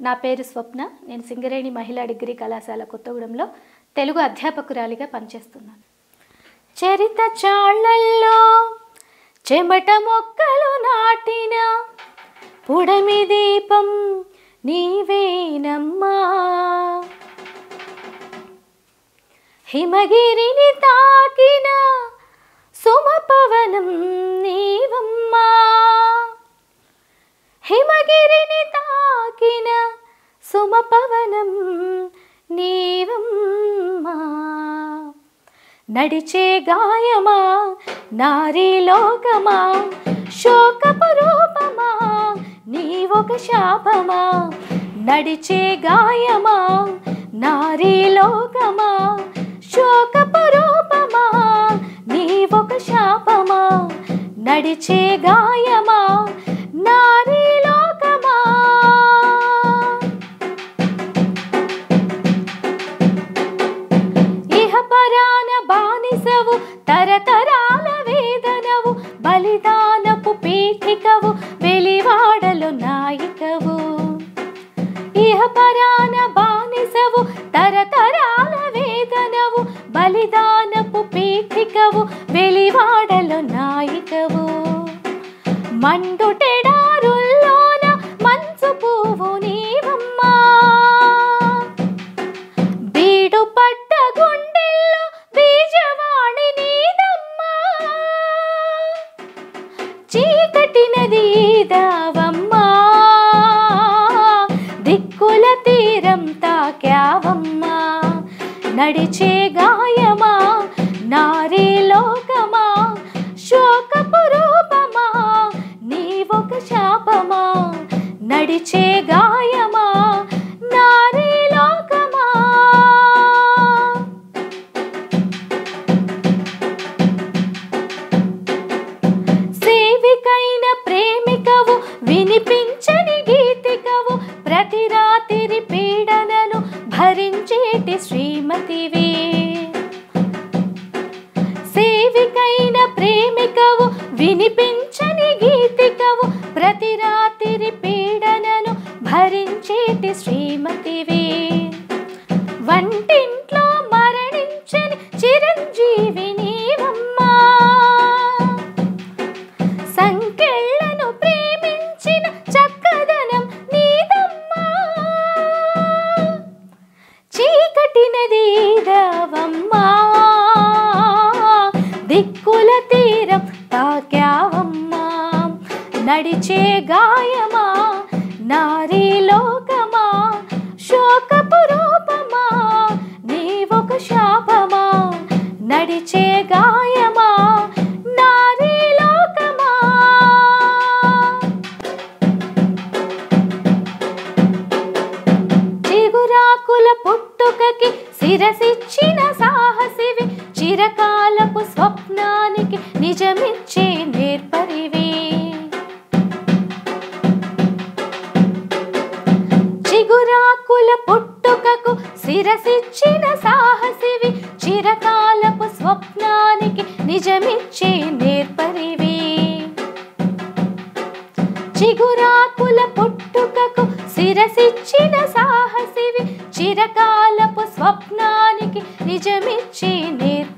నా పేరు స్వప్న నేను సింగరేణి మహిళా డిగ్రీ కళాశాల కొత్తగూడెంలో తెలుగు అధ్యాపకురాలిగా పనిచేస్తున్నాను చరిత చాళ్ళల్లో చెమట మొక్కలు నాటిన పుడమి దీపం నీవేనమ్మా హిమగిరిని తాకిన సుమపవనం నీవమ్మా హిమగిరిని తాకిన సుమపవనం నీవమ్మా నడిచే గాయమా నారీలోకమా శోకపు రూపమా నీవొక శాపమా నడిచే గాయమా నారీలోకమా శోకపు రూపమా నీవొక శాపమా నడిచే గాయమా నారీలోకమా ఇహపరాన బానిసవు తరతరాల వేదనవు బలిదానపు పీఠికవు వెలివాడలు నాయికవు ఇహపరాన బానిసవు తరతరాల వేదనవు బలిదానపు పీఠికవు వెలివాడలు నాయికవు మండుటెడారుల్లోన మంచు పువ్వు నీవమ్మా బీడు పట్ట గుండెల్లో బీజవాణి నీదమ్మా చీకటినది దావమ్మా దిక్కుల తీరం తాకావమ్మా నడిచే గాయమా నారీ లోకమా శోకపు రూపమా నీవొక శాపమా నడిచే గాయమా నారీ లోకమా సేవికైన ప్రేమికవు వినిపించని గీతికవు ప్రతి రాత్రి పీడనను భరించేటి శ్రీమతివి సేవికైన ప్రేమికవు వినిపించని గీతికవు ప్రతి రాత్రి పీడనను భరించేటి శ్రీమతివి వంటింట్లో మరణించని చిరంజీవి నీవమ్మా సంకెళ్ళను ప్రేమించిన చక్కదనం నీదమ్మా చీకటినది దావమ్మా దిక్కుల తీరం తాకావమ్మా నడిచే గాయమా నారీ లోకమా శోకపు రూపమా నీవొక శాపమా నడిచే గాయమా నారీ లోకమా చిగురాకుల పుట్టుకకి శిరసిచ్చిన సాహసివి చిరకాలపు స్వప్నానికి నిజమిచ్చే నేర్పరివి చిగురాకుల పుట్టుకకు శిరసిచ్చిన సాహసివి చిరకాలపు స్వప్నానికి నిజమిచ్చే నేర్పరివి చిగురాకుల పుట్టుకకు శిరసిచ్చిన సాహసివి చిరకాలపు స్వప్నానికి నిజమిచ్చి నేర్ప